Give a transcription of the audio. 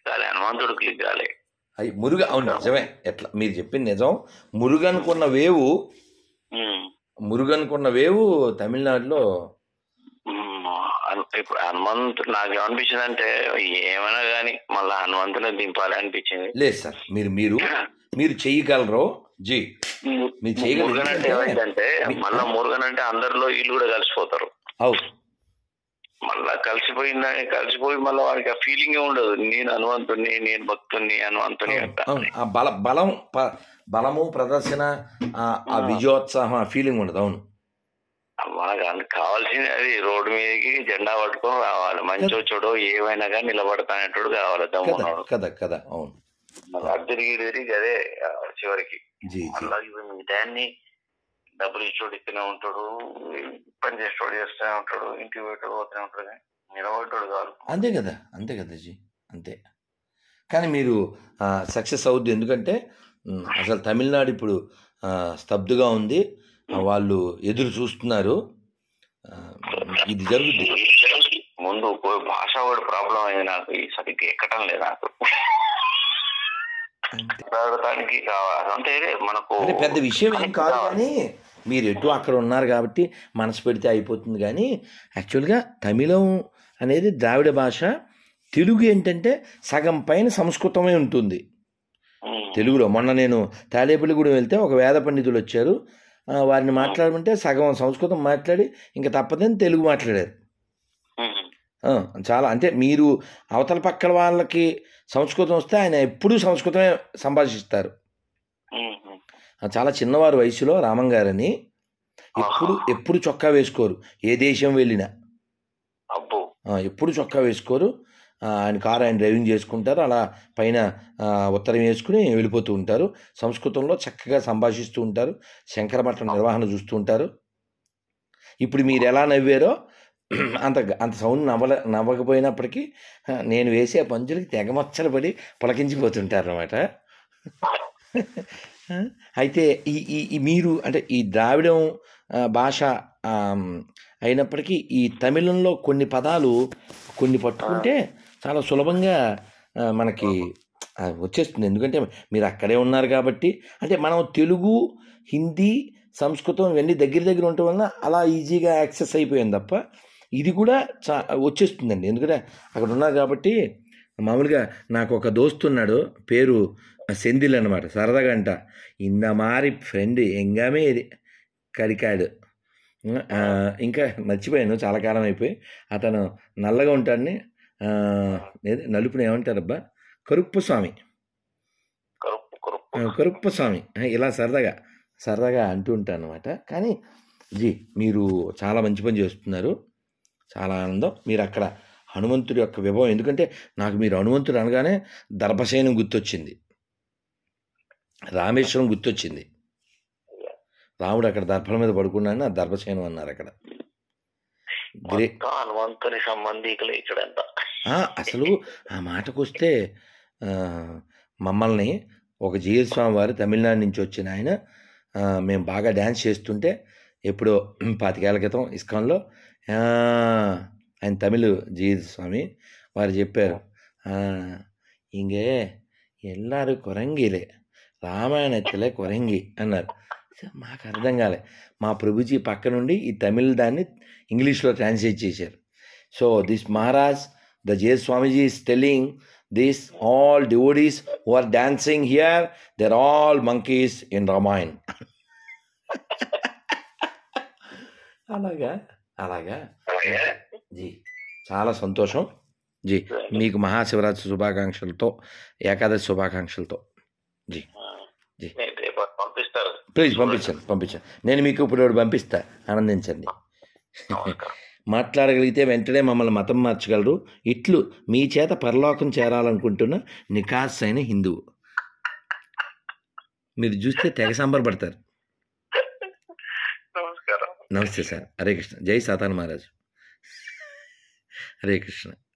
కాలే హనుమంతుడు క్లిక్ కాలే అయ్యి మురుగ అవును నిజమే ఎట్లా మీరు చెప్పింది నిజం మురుగనుకున్న వేవు ఉమ్. మురుగనుకున్న వేవు తమిళనాడులో ఉమ్, అన్- ఇప్పుడు హనుమంతుడు నాకు ఏమనిపించింది అంటే ఏమైనా కానీ మళ్ళీ హనుమంతుని దింపాలి అనిపించింది లేదు సార్ మీరు మీరు మీరు చెయ్యగలరు జీ మీరు చేయగలిగితే మురుగన్ అంటే ఏమైందంటే మళ్ళా మురుగన్ అంటే అందరిలో వీళ్ళు కూడా కలిసిపోతారు అవు మళ్ళా కలిసిపోయిందని కలిసిపోయి మళ్ళీ వానికి ఆ ఫీలింగ్ ఉండదు నేను హనుమంతుడిని నేను భక్తుడిని హనుమంతుని అవును, అంట అవును ఆ బల బలం ప- బలము ప్రదర్శన ఆ ఆ విజయోత్సాహం ఆ ఫీలింగ్ ఉండదు అవును మనకు అంత కావాల్సింది అది రోడ్డు మీదకి జెండా పట్టుకొని రావాలి మంచో చెడో ఏమైనా కానీ నిలబడతానేటోడు కావాలి కదా దమ్మున్నాడు కదా కదా అవును మళ్ళీ అటు తిరిగి ఇటు తిరిగి అదే ఆ, చివరికి జీ జీ మళ్ళా ఇప్పుడు మిగతాన్ని డబ్బులు ఇచ్చోడు ఇస్తూనే ఉంటాడు పని చేసేవాడు చేస్తూనే ఉంటాడు ఇంటికి పెట్టాడు పోతూనే ఉంటాడు కానీ నిలబడ్డాడు కాదు అంతే కదా అంతే కదా జీ అంతే కానీ మీరు సక్సెస్ అవుద్ది ఎందుకంటే ఉమ్, అసలు తమిళనాడు ఇప్పుడు ఆ, స్తబ్దుగా ఉంది ఆ, వాళ్ళు ఎదురు చూస్తున్నారు ఆ, ఇది జరుగుద్ది ముందు పో- భాష కూడా ప్రాబ్లం అయింది నాకు ఈ సరిగ్గా ఎక్కటం లేదు నాకు అంతే. మాట్లాడటానికి కావాలి అంటే మనకు అంటే పెద్ద విషయం ఏం కాదు కానీ మీరు ఎటు అక్కడ ఉన్నారు కాబట్టి మనసు పెడితే అయిపోతుంది కానీ యాక్చువల్గా తమిళం అనేది ద్రావిడ భాష తెలుగు ఏంటంటే సగం పైన సంస్కృతమే ఉంటుంది ఉమ్, తెలుగులో మొన్న నేను తాడేపల్లిగూడెం వెళ్తే ఒక వేద పండితులు వచ్చారు ఆ, వారిని మాట్లాడమంటే సగం సంస్కృతం మాట్లాడి ఇంకా తప్పదని తెలుగు మాట్లాడారు ఉమ్, ఆ, చాలా అంటే మీరు అవతల పక్కల వాళ్ళకి సంస్కృతం వస్తే ఆయన ఎప్పుడూ సంస్కృతమే సంభాషిస్తారు ఉమ్, ఉమ్. ఆ, చాలా చిన్నవారు వయసులో రామం గారని ఎప్పుడు ఎప్పుడు చొక్కా వేసుకోరు ఏ దేశం వెళ్ళినా అబ్బో ఆ, ఎప్పుడు చొక్కా వేసుకోరు ఆ, ఆయన కారు ఆయన డ్రైవింగ్ చేసుకుంటారు అలా పైన ఆ, ఉత్తరం వేసుకుని వెళ్ళిపోతూ ఉంటారు సంస్కృతంలో చక్కగా సంభాషిస్తూ ఉంటారు శంకరమఠం నిర్వహణ చూస్తూ ఉంటారు ఇప్పుడు మీరు ఎలా నవ్వారో అంత అంత సౌండ్ నవ్వల నవ్వకపోయినప్పటికీ ఆ, నేను వేసే పంచులకి తెగమచ్చలు పడి పులకించిపోతుంటారు అనమాట అయితే ఈ ఈ ఈ మీరు అంటే ఈ ద్రావిడం ఆ, భాష ఆమ్, అయినప్పటికీ ఈ తమిళంలో కొన్ని పదాలు కొన్ని పట్టుకుంటే చాలా సులభంగా ఆ, మనకి ఆ, వచ్చేస్తుంది ఎందుకంటే మీరు అక్కడే ఉన్నారు కాబట్టి అంటే మనం తెలుగు హిందీ సంస్కృతం ఇవన్నీ దగ్గర దగ్గర ఉండటం వలన అలా ఈజీగా యాక్సెస్ అయిపోయింది తప్ప ఇది కూడా చా వచ్చేస్తుందండి ఎందుకంటే అక్కడ ఉన్నారు కాబట్టి మామూలుగా నాకు ఒక దోస్తు ఉన్నాడు పేరు సెందిల్ అనమాట సరదాగా అంట ఇంద మారి ఫ్రెండ్ ఎంగామే ఇది కరికాడు ఆ, ఇంకా మర్చిపోయాను చాలా కాలం అయిపోయి అతను నల్లగా ఉంటాడని ఆ, ఏది నలుపుని ఏమంటారబ్బా కరుప్పు స్వామి కరుపు కరుపు ఆ, కరుప్పు స్వామి ఆ, ఇలా సరదాగా సరదాగా అంటూ ఉంటాను అనమాట కానీ జీ మీరు చాలా మంచి పని చేస్తున్నారు చాలా ఆనందం మీరు అక్కడ హనుమంతుడి యొక్క విభవం ఎందుకంటే నాకు మీరు హనుమంతుడు అనగానే దర్భసేనం గుర్తొచ్చింది రామేశ్వరం గుర్తొచ్చింది రాముడు అక్కడ దర్భల మీద పడుకున్నాడని ఆ దర్భసేనం అన్నారు అక్కడ గ్రే మొత్తం హనుమంతుని సంబంధికులు ఇక్కడంతా ఆ, అసలు ఆ మాటకు వస్తే ఆ, మమ్మల్ని ఒక జీఎల్ స్వామి వారు తమిళనాడు నుంచి వచ్చిన ఆయన ఆ, మేము బాగా డ్యాన్స్ చేస్తుంటే ఎప్పుడో పాతికేళ్ల క్రితం ఇస్కాన్లో ఆ, ఆయన తమిళ్ జీఎల్ స్వామి వారు చెప్పారు "ఆ, ఇంగే ఎల్లారు కొరంగిలే రామాయణத்திலே కొరంగి అన్నారు మాకు అర్థం కాలే మా ప్రభుజీ పక్క నుండి ఈ తమిళ్ దాన్ని ఇంగ్లీష్లో ట్రాన్స్లేట్ చేశారు సో దిస్ మహారాజ్ ద జే Swamiji is telling this all devotees who are dancing here there all monkeys in Ramayan అలాగా అలాగా జీ చాలా సంతోషం జీ మీకు మహాశివరాత్రి శుభాకాంక్షలతో ఏకాదశి శుభాకాంక్షలతో జీ జీ నేను రేపు పంపిస్తారు ప్లీజ్ పంపించండి పంపించండి నేను మీకు ఇప్పుడు ఒకటి పంపిస్తా ఆనందించండి నమస్కారం మాట్లాడగలిగితే వెంటనే మమ్మల్ని మతం మార్చగలరు ఇట్లు మీ చేత పరలోకం చేరాలనుకుంటున్న నికాస్ అయిన హిందువు మీరు చూస్తే తెగ సంబరపడతారు నమస్కారం నమస్తే సార్ హరే కృష్ణ జై సాతాన్ మహారాజ్ హరే కృష్ణ